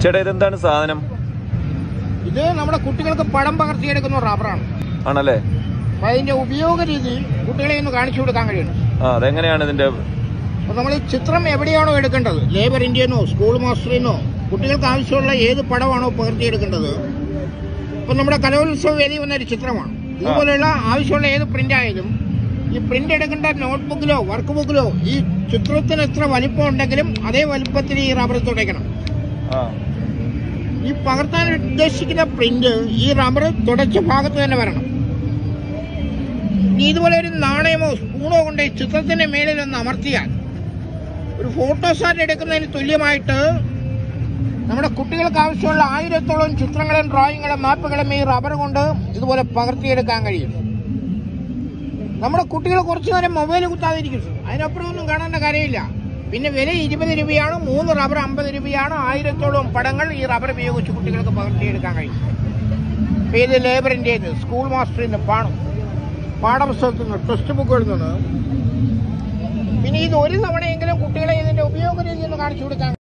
ചേട്ടാ ഇതെന്താണ് സാധനം ഇത് നമ്മുടെ കുട്ടികൾക്ക് പടം പകർത്തിയെടുക്കുന്ന റബ്ബറാണ് ആണല്ലേ അപ്പൊ അതിന്റെ ഉപയോഗ രീതി കുട്ടികളെ ഒന്ന് കാണിച്ചു കൊടുക്കാൻ കഴിയണം ആ അതെങ്ങനെയാണ് ഇതിന്റെ അപ്പൊ നമ്മൾ ഈ ചിത്രം എവിടെയാണോ എടുക്കേണ്ടത് ലേബർ ഇന്ത്യന്നോ സ്കൂൾ മാസ്റ്ററിനോ കുട്ടികൾക്ക് ആവശ്യമുള്ള ഏത് പടമാണോ പകർത്തിയെടുക്കേണ്ടത് ഇപ്പൊ നമ്മുടെ കലോത്സവ വേദി വന്നൊരു ചിത്രമാണ് ഇതുപോലെയുള്ള ആവശ്യമുള്ള ഏത് പ്രിന്റ് ആയാലും ഈ പ്രിന്റ് എടുക്കേണ്ട നോട്ട്ബുക്കിലോ വർക്ക് ബുക്കിലോ ഈ ചിത്രത്തിന് എത്ര വലിപ്പം ഉണ്ടെങ്കിലും അതേ വലിപ്പത്തിൽ ഈ റബ്ബർ തുടയ്ക്കണം ആ ഈ പകർത്താൻ ഉദ്ദേശിക്കുന്ന പ്രിന്റ് ഈ റബ്ബർ തുടച്ച ഭാഗത്ത് തന്നെ വരണം ഇനി ഇതുപോലെ ഒരു നാണയമോ സ്പൂണോ കൊണ്ട് ഈ ചിത്രത്തിന്റെ മേളിൽ ഒന്ന് അമർത്തിയാൽ ഒരു ഫോട്ടോസാറ്റ് എടുക്കുന്നതിന് തുല്യമായിട്ട് നമ്മുടെ കുട്ടികൾക്ക് ആവശ്യമുള്ള ആയിരത്തോളം ചിത്രങ്ങളും ഡ്രോയിങ്ങുകളും മാപ്പുകളും ഈ റബ്ബർ കൊണ്ട് ഇതുപോലെ പകർത്തിയെടുക്കാൻ കഴിയും നമ്മുടെ കുട്ടികൾ കുറച്ചു നേരം മൊബൈൽ കുത്താതിരിക്കും അതിനപ്പുറം ഒന്നും കാണേണ്ട കാര്യമില്ല പിന്നെ വില ഇരുപത് രൂപയാണ് മൂന്ന് റബ്ബർ അമ്പത് രൂപയാണ് ആയിരത്തോളം പടങ്ങൾ ഈ റബ്ബർ ഉപയോഗിച്ച് കുട്ടികൾക്ക് പകർത്തിയെടുക്കാൻ കഴിയും ഇപ്പൊ ഇത് ലേബറിന്റെ സ്കൂൾ മാസ്റ്ററിൽ നിന്ന് പാ പാഠപുസ്തകത്തിൽ നിന്ന് ടെക്സ്റ്റ് ബുക്കുകളിൽ നിന്ന് പിന്നെ ഇത് ഒരു തവണയെങ്കിലും കുട്ടികളെ ഇതിന്റെ ഉപയോഗ രീതി ഒന്ന് കാണിച്ചു കൊടുക്കാൻ